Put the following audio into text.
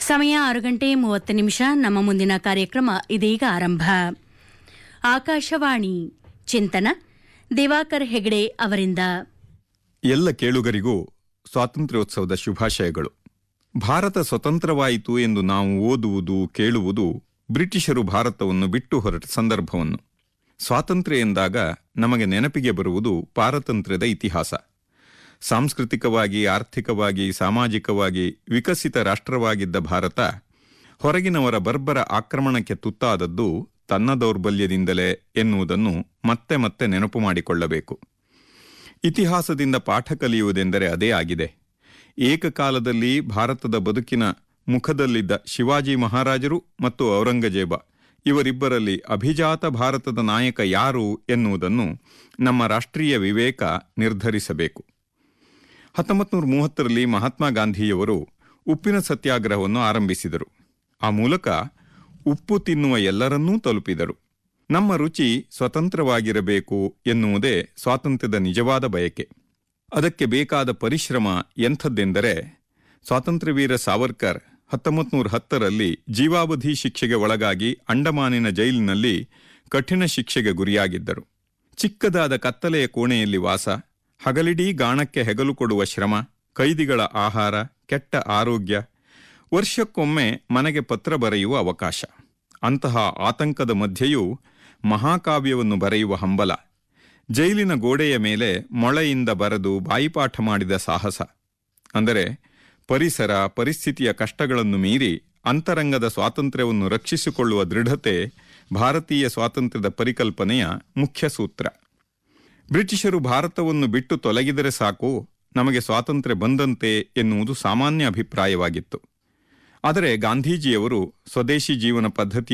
ಸಮಯ ಆರು ಗಂಟೆ ಮೂವತ್ತು ನಿಮಿಷ ನಮ್ಮ ಮುಂದಿನ ಕಾರ್ಯಕ್ರಮ ಇದೀಗ ಆರಂಭ ಆಕಾಶವಾಣಿ ಚಿಂತನ ದಿವಾಕರ್ ಹೆಗಡೆ ಅವರಿಂದ ಎಲ್ಲ ಕೇಳುಗರಿಗೂ ಸ್ವಾತಂತ್ರ್ಯೋತ್ಸವದ ಶುಭಾಶಯಗಳು ಭಾರತ ಸ್ವತಂತ್ರವಾಯಿತು ಎಂದು ನಾವು ಓದುವುದು ಕೇಳುವುದು ಬ್ರಿಟಿಷರು ಭಾರತವನ್ನು ಬಿಟ್ಟು ಹೊರಟ ಸಂದರ್ಭವನ್ನು ಸ್ವಾತಂತ್ರ್ಯ ಎಂದಾಗ ನಮಗೆ ನೆನಪಿಗೆ ಬರುವುದು ಪಾರತಂತ್ರ್ಯದ ಇತಿಹಾಸ ಸಾಂಸ್ಕೃತಿಕವಾಗಿ ಆರ್ಥಿಕವಾಗಿ ಸಾಮಾಜಿಕವಾಗಿ ವಿಕಸಿತ ರಾಷ್ಟ್ರವಾಗಿದ್ದ ಭಾರತ ಹೊರಗಿನವರ ಬರ್ಬರ ಆಕ್ರಮಣಕ್ಕೆ ತುತ್ತಾದದ್ದು ತನ್ನ ದೌರ್ಬಲ್ಯದಿಂದಲೇ ಎನ್ನುವುದನ್ನು ಮತ್ತೆ ಮತ್ತೆ ನೆನಪು ಮಾಡಿಕೊಳ್ಳಬೇಕು ಇತಿಹಾಸದಿಂದ ಪಾಠ ಕಲಿಯುವುದೆಂದರೆ ಅದೇ ಆಗಿದೆ ಏಕಕಾಲದಲ್ಲಿ ಭಾರತದ ಬದುಕಿನ ಮುಖದಲ್ಲಿದ್ದ ಶಿವಾಜಿ ಮಹಾರಾಜರು ಮತ್ತು ಔರಂಗಜೇಬ ಇವರಿಬ್ಬರಲ್ಲಿ ಅಭಿಜಾತ ಭಾರತದ ನಾಯಕ ಯಾರು ಎನ್ನುವುದನ್ನು ನಮ್ಮ ರಾಷ್ಟ್ರೀಯ ವಿವೇಕ ನಿರ್ಧರಿಸಬೇಕು ಹತ್ತೊಂಬತ್ತು ನೂರ ಮೂವತ್ತರಲ್ಲಿ ಮಹಾತ್ಮ ಗಾಂಧಿಯವರು ಉಪ್ಪಿನ ಸತ್ಯಾಗ್ರಹವನ್ನು ಆರಂಭಿಸಿದರು ಆ ಮೂಲಕ ಉಪ್ಪು ತಿನ್ನುವ ಎಲ್ಲರನ್ನೂ ತಲುಪಿದರು ನಮ್ಮ ರುಚಿ ಸ್ವತಂತ್ರವಾಗಿರಬೇಕು ಎನ್ನುವುದೇ ಸ್ವಾತಂತ್ರ್ಯದ ನಿಜವಾದ ಬಯಕೆ ಅದಕ್ಕೆ ಬೇಕಾದ ಪರಿಶ್ರಮ ಎಂಥದ್ದೆಂದರೆ ಸ್ವಾತಂತ್ರ್ಯವೀರ ಸಾವರ್ಕರ್ ಹತ್ತೊಂಬತ್ತು ನೂರ ಹತ್ತರಲ್ಲಿ ಜೀವಾವಧಿ ಶಿಕ್ಷೆಗೆ ಒಳಗಾಗಿ ಅಂಡಮಾನಿನ ಜೈಲಿನಲ್ಲಿ ಕಠಿಣ ಶಿಕ್ಷೆಗೆ ಗುರಿಯಾಗಿದ್ದರು ಚಿಕ್ಕದಾದ ಕತ್ತಲೆಯ ಕೋಣೆಯಲ್ಲಿ ವಾಸ ಹಗಲಿಡೀ ಗಾಣಕ್ಕೆ ಹೆಗಲು ಕೊಡುವ ಶ್ರಮ ಕೈದಿಗಳ ಆಹಾರ ಕೆಟ್ಟ ಆರೋಗ್ಯ ವರ್ಷಕ್ಕೊಮ್ಮೆ ಮನೆಗೆ ಪತ್ರ ಬರೆಯುವ ಅವಕಾಶ ಅಂತಹ ಆತಂಕದ ಮಧ್ಯೆಯೂ ಮಹಾಕಾವ್ಯವನ್ನು ಬರೆಯುವ ಹಂಬಲ ಜೈಲಿನ ಗೋಡೆಯ ಮೇಲೆ ಮೊಳೆಯಿಂದ ಬರೆದು ಬಾಯಿಪಾಠ ಮಾಡಿದ ಸಾಹಸ ಅಂದರೆ ಪರಿಸರ ಪರಿಸ್ಥಿತಿಯ ಕಷ್ಟಗಳನ್ನು ಮೀರಿ ಅಂತರಂಗದ ಸ್ವಾತಂತ್ರ್ಯವನ್ನು ರಕ್ಷಿಸಿಕೊಳ್ಳುವ ದೃಢತೆ ಭಾರತೀಯ ಸ್ವಾತಂತ್ರ್ಯದ ಪರಿಕಲ್ಪನೆಯ ಮುಖ್ಯ ಸೂತ್ರ ಬ್ರಿಟಿಷರು ಭಾರತವನ್ನು ಬಿಟ್ಟು ತೊಲಗಿದರೆ ಸಾಕು ನಮಗೆ ಸ್ವಾತಂತ್ರ್ಯ ಬಂದಂತೆ ಎನ್ನುವುದು ಸಾಮಾನ್ಯ ಅಭಿಪ್ರಾಯವಾಗಿತ್ತು ಆದರೆ ಗಾಂಧೀಜಿಯವರು ಸ್ವದೇಶಿ ಜೀವನ ಪದ್ಧತಿ